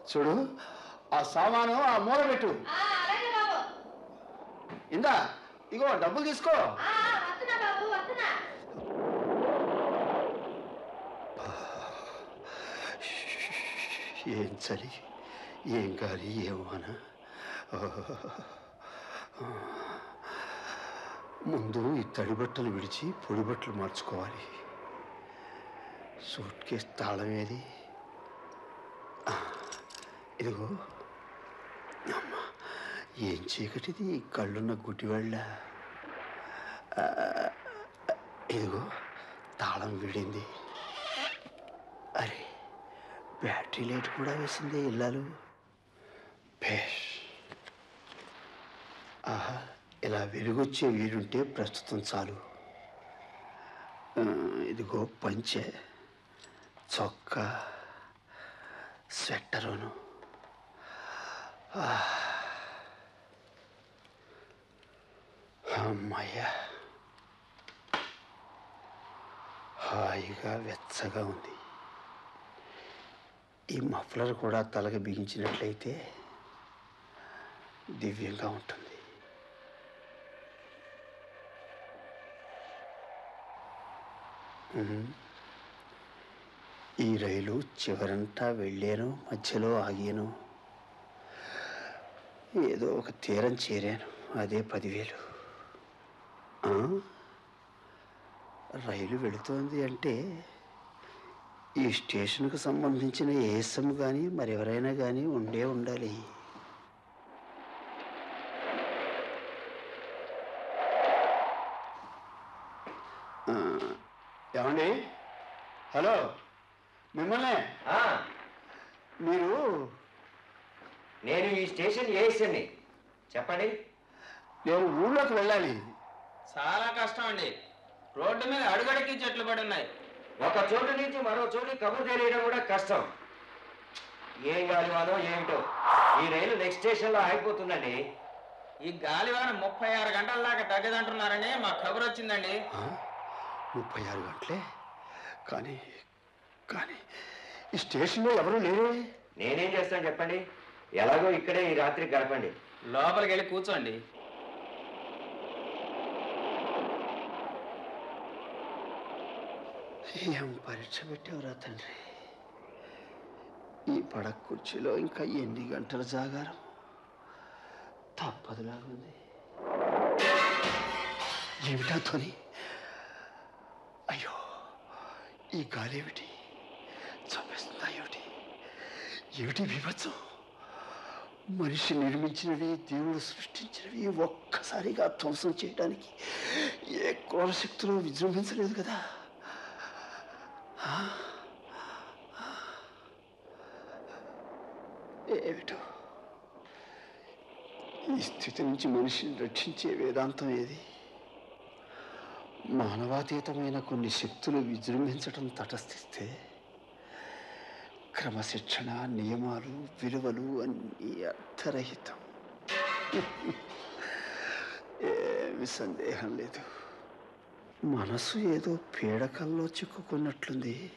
చూడు ఆ సామాను ఆ మూల పెట్టు ఆ, అలాగే బాబు ఇందా ఇగో డబ్బులు తీసుకో ఆ, ఆ, వస్తున్నా బాబు వస్తున్నా ఏం చలి ఏం గాలి ఏం వాన ముందు ఈ తడి బట్టలు విడిచి పొడి బట్టలు మార్చుకోవాలి సూట్ కేస్ తాళం ఏది ఆ, ఇదిగో అమ్మ ఏం చీకటిది కళ్ళున్న గుడ్డివాళ్ళ ఆ, ఇదిగో తాళం విడింది అరే బ్యాటరీ లైట్ కూడా వేసిందే ఇల్లాలు భేష్ ఆహా ఇలా వెలుగొచ్చే వీడుంటే ప్రస్తుతం చాలు ఆ, ఇదిగో పంచె చొక్కా స్వెట్టరును ఆ. అమ్మయ్యా హాయిగా వెచ్చగా ఉంది ఈ మఫ్లర్ కూడా తలకి బిగించినట్లయితే దివ్యంగా ఉంటుంది ఉహుం. ఈ రైలు చివరంతా వెళ్ళాను మధ్యలో ఆగాను ఏదో ఒక తీరం చేరాను అదే పదివేలు ఆ? రైలు వెళుతోంది అంటే ఈ స్టేషన్కు సంబంధించిన ఏఎస్ఎం కానీ మరెవరైనా కానీ ఉండే ఉండాలి ఆ, ఏమండి హలో మిమ్మల్ని ఆ, మీరు నేను ఈ స్టేషన్ ఏఎస్ఎంని చెప్పండి నేను ఊళ్ళోకి వెళ్ళాలి చాలా కష్టం అండి రోడ్డు మీద అడుగడికి చెట్లు పడి ఉన్నాయి ఒక చోటు నుంచి మరో చోటు కబురు తెలియడం కూడా కష్టం ఏం గాలివానో ఏమిటో ఈ రైలు నెక్స్ట్ స్టేషన్లో ఆగిపోతుందండి ఈ గాలివాన ముప్పై ఆరు గంటల దాకా తగ్గదంటున్నారని మా కబురు వచ్చిందండి ఆ? ముప్పై ఆరు గంటలే కానీ కానీ ఈ స్టేషన్లో ఎవరు లేరే నేనేం చేస్తాను చెప్పండి ఎలాగో ఇక్కడే ఈ రాత్రి గడపండి లోపలికి వెళ్ళి కూర్చోండి ఏం పరీక్ష పెట్టేవరా తండ్రి ఈ పడక కుర్చీలో ఇంకా ఎన్ని గంటల జాగారం తప్పదులాగుంది ఏమిటా ధ్వని అయ్యో ఈ గాలి ఏమిటి చంపేస్తుందా ఏమిటి ఏమిటి విభత్సం మనిషి నిర్మించినవి దేవుడు సృష్టించినవి ఒక్కసారిగా ధ్వంసం చేయడానికి ఏ క్రూర శక్తులు విజృంభించలేదు కదా ఏమిటో ఈ స్థితి నుంచి మనిషిని రక్షించే వేదాంతం ఏది మానవాతీతమైన కొన్ని శక్తులు విజృంభించటం తటస్థిస్తే క్రమశిక్షణ నియమాలు విలువలు అన్నీ అర్థరహితం ఏమి సందేహం లేదు మనసు ఏదో పీడకల్లో చిక్కుకున్నట్లుంది